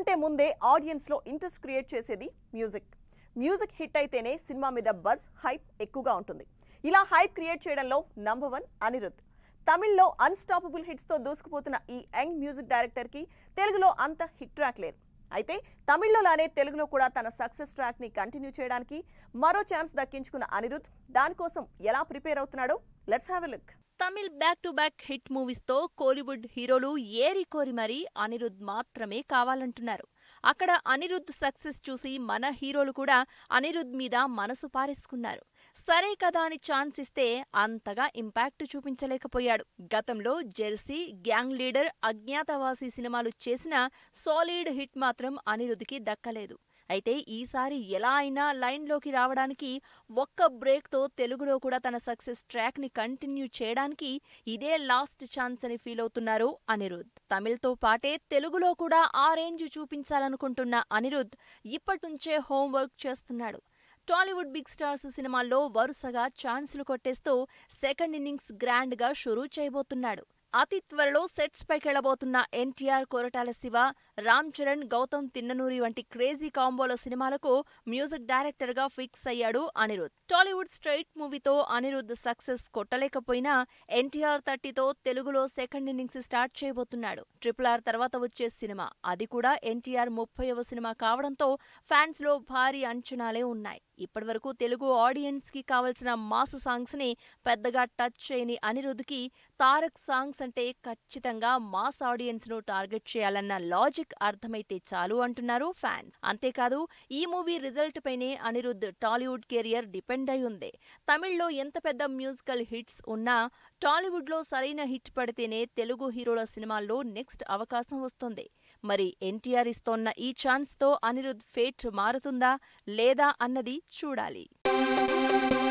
కంటే ముందే ఆడియన్స్లో ఇంట్రెస్ట్ క్రియేట్ చేసేది మ్యూజిక్ మ్యూజిక్ హిట్ అయితేనే సినిమా మీద బజ్ హైప్ ఎక్కువగా ఉంటుంది ఇలా హైప్ క్రియేట్ చేయడంలో నంబర్ వన్ అనిరుద్ తమిళ్లో అన్స్టాపబుల్ హిట్స్తో దూసుకుపోతున్న ఈ యంగ్ మ్యూజిక్ డైరెక్టర్కి తెలుగులో అంత హిట్ ట్రాక్ లేదు అయితే తమిళ్లోలానే తెలుగులో కూడా తన సక్సెస్ ట్రాక్ని కంటిన్యూ చేయడానికి మరో ఛాన్స్ దక్కించుకున్న అనిరుద్ దానికోసం ఎలా ప్రిపేర్ అవుతున్నాడో let's have a look Tamil back to back hit movies తో కోలీవుడ్ హీరోలు ఏరి కోరి మరీ అనిరుద్ మాత్రమే కావాలంటున్నారు అక్కడ అనిరుద్ సక్సెస్ చూసి మన హీరోలు కూడా అనిరుద్ మీద మనసు పారేసుకున్నారు సరే కదా అని ఛాన్స్ ఇస్తే అంతగా ఇంపాక్ట్ చూపించలేకపోయాడు గతంలో జెర్సీ గ్యాంగ్ లీడర్ అజ్ఞాతవాసి సినిమాలు చేసిన సాలిడ్ హిట్ మాత్రం అనిరుద్కి దక్కలేదు అయితే ఈసారి ఎలా అయినా లైన్లోకి రావడానికి ఒక్క బ్రేక్తో తెలుగులో కూడా తన సక్సెస్ ట్రాక్ని కంటిన్యూ చేయడానికి ఇదే లాస్ట్ ఛాన్స్ అని ఫీల్ అవుతున్నారు అనిరుద్ తమిళ్తో పాటే తెలుగులో కూడా ఆ రేంజ్ చూపించాలనుకుంటున్న అనిరుద్ ఇప్పటినుంచే హోంవర్క్ చేస్తున్నాడు టాలీవుడ్ బిగ్ స్టార్స్ సినిమాల్లో వరుసగా ఛాన్సులు కొట్టేస్తూ సెకండ్ ఇన్నింగ్స్ గ్రాండ్గా షురూ చేయబోతున్నాడు అతి త్వరలో సెట్స్ పైకెళ్లబోతున్న ఎన్టీఆర్ కొరటాల శివ రామ్ చరణ్ గౌతమ్ తిన్ననూరి వంటి క్రేజీ కాంబోల సినిమాలకు మ్యూజిక్ డైరెక్టర్ గా ఫిక్స్ అయ్యాడు అనిరుద్ టాలీవుడ్ స్ట్రైట్ మూవీతో అనిరుద్ సక్సెస్ కొట్టలేకపోయినా ఎన్టీఆర్ థర్టీతో తెలుగులో సెకండ్ ఇన్నింగ్స్ స్టార్ట్ చేయబోతున్నాడు ట్రిపుల్ ఆర్ తర్వాత వచ్చే సినిమా అది కూడా ఎన్టీఆర్ ముప్పైవ సినిమా కావడంతో ఫ్యాన్స్ లో భారీ అంచనాలే ఉన్నాయి ఇప్పటివరకు తెలుగు ఆడియన్స్ కి కావలసిన మాస్ సాంగ్స్ ని పెద్దగా టచ్ చేయని అనిరుద్ కి తారక్ సాంగ్స్ అంటే ఖచ్చితంగా మాస్ ఆడియన్స్ ను టార్గెట్ చేయాలన్న లాజిక్ అర్థమైతే చాలు అంటున్నారు ఫ్యాన్స్ అంతేకాదు ఈ మూవీ రిజల్ట్ పైనే అనిరుద్ టాలీవుడ్ కెరియర్ డిపెండ్ అయి ఉంది తమిళ్లో ఎంత పెద్ద మ్యూజికల్ హిట్స్ ఉన్నా టాలీవుడ్ లో సరైన హిట్ పడితేనే తెలుగు హీరోల సినిమాల్లో నెక్స్ట్ అవకాశం వస్తుంది మరి ఎన్టీఆర్ ఇస్తోన్న ఈ ఛాన్స్ తో అనిరుద్ ఫేట్ మారుతుందా లేదా అన్నది చూడాలి